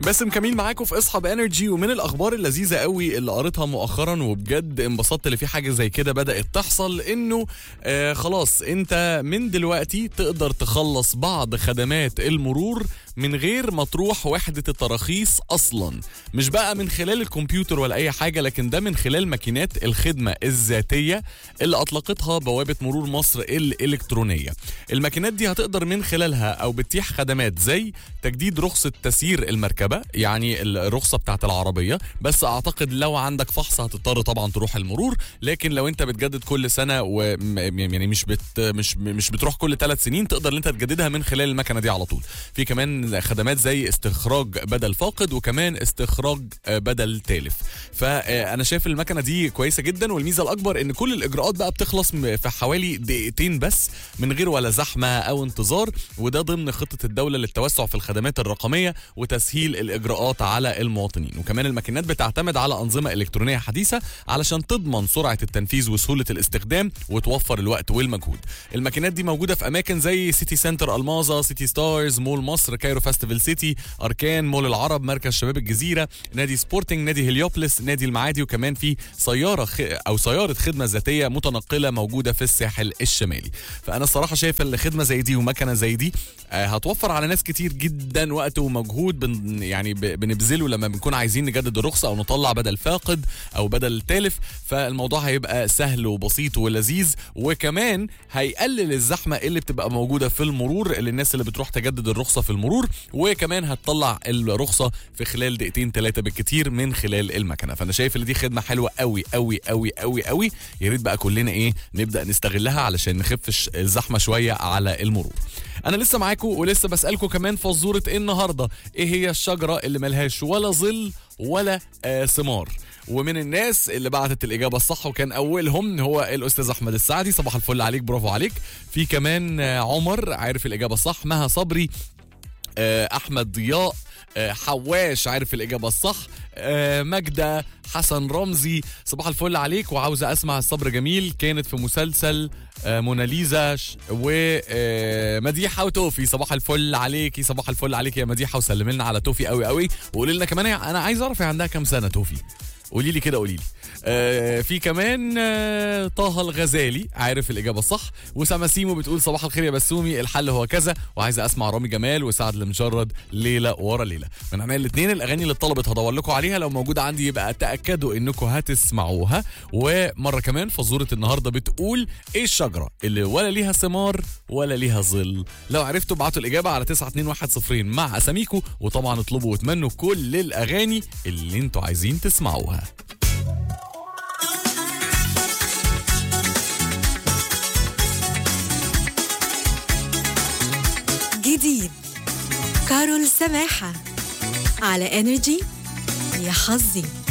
باسم كميل معاكم في اصحاب انرجي ومن الاخبار اللذيذه قوي اللي قريتها مؤخرا وبجد انبسطت اللي في حاجه زي كده بدات تحصل انه آه خلاص انت من دلوقتي تقدر تخلص بعض خدمات المرور من غير ما تروح وحده التراخيص اصلا مش بقى من خلال الكمبيوتر ولا اي حاجه لكن ده من خلال ماكينات الخدمه الذاتيه اللي اطلقتها بوابه مرور مصر الالكترونيه الماكينات دي هتقدر من خلالها او بتتيح خدمات زي تجديد رخصه تسيير المركبه يعني الرخصه بتاعت العربيه بس اعتقد لو عندك فحص هتضطر طبعا تروح المرور لكن لو انت بتجدد كل سنه و يعني مش بت مش مش بتروح كل ثلاث سنين تقدر ان انت تجددها من خلال المكنه دي على طول في كمان خدمات زي استخراج بدل فاقد وكمان استخراج بدل تالف فانا شايف المكنه دي كويسه جدا والميزه الاكبر ان كل الاجراءات بقى بتخلص في حوالي دقيقتين بس من غير ولا زحمه او انتظار وده ضمن خطه الدوله للتوسع في الخدمات الرقميه وتسهيل الاجراءات على المواطنين وكمان الماكينات بتعتمد على انظمه الكترونيه حديثه علشان تضمن سرعه التنفيذ وسهوله الاستخدام وتوفر الوقت والمجهود الماكينات دي موجوده في اماكن زي سيتي سنتر الماظه سيتي ستارز مول مصر كايرو فاستيفال سيتي اركان مول العرب مركز شباب الجزيره نادي سبورتنج نادي هليوبلس نادي المعادي وكمان في سياره خ... او سياره خدمه ذاتيه متنقله موجوده في الساحل الشمالي فانا الصراحه شايف ان خدمه زي دي ومكنه زي دي هتوفر على ناس كتير جدا وقت ومجهود بن يعني بنبذله لما بنكون عايزين نجدد الرخصه او نطلع بدل فاقد او بدل تالف فالموضوع هيبقى سهل وبسيط ولذيذ وكمان هيقلل الزحمه اللي بتبقى موجوده في المرور للناس اللي بتروح تجدد الرخصه في المرور وكمان هتطلع الرخصه في خلال دقيقتين ثلاثه بالكتير من خلال المكنه فانا شايف ان دي خدمه حلوه قوي قوي قوي قوي قوي يا ريت بقى كلنا ايه نبدا نستغلها علشان نخف الزحمه شويه على المرور انا لسه معاكم ولسه بسالكم كمان فزوره ايه النهارده ايه هي الشجره اللي ملهاش ولا ظل ولا آه ثمار ومن الناس اللي بعتت الاجابه الصح وكان اولهم هو الاستاذ احمد السعدي صباح الفل عليك برافو عليك في كمان عمر عارف الاجابه الصح مها صبري احمد ضياء حواش عارف الإجابة الصح ماجدة حسن رمزي صباح الفل عليك وعاوزة أسمع الصبر جميل كانت في مسلسل موناليزا ومديحة وتوفي صباح الفل عليكي صباح الفل عليك يا مديحة وسلم لنا على توفي قوي قوي وقولي لنا كمان أنا عايز أعرف عندها كام سنة توفي قولي لي كده قولي لي آه في كمان آه طه الغزالي عارف الاجابه الصح وسما سيمو بتقول صباح الخير يا بسومي الحل هو كذا وعايزه اسمع رامي جمال وسعد المجرد ليله ورا ليله من عنا الاثنين الاغاني اللي اتطلبت هدور لكم عليها لو موجوده عندي يبقى تاكدوا انكم هتسمعوها ومره كمان فزوره النهارده بتقول ايه الشجره اللي ولا ليها ثمار ولا ليها ظل لو عرفتوا ابعتوا الاجابه على 921 مع اساميكم وطبعا اطلبوا واتمنوا كل الاغاني اللي انتوا عايزين تسمعوها جديد كارول سماحة على انرجي يا حظي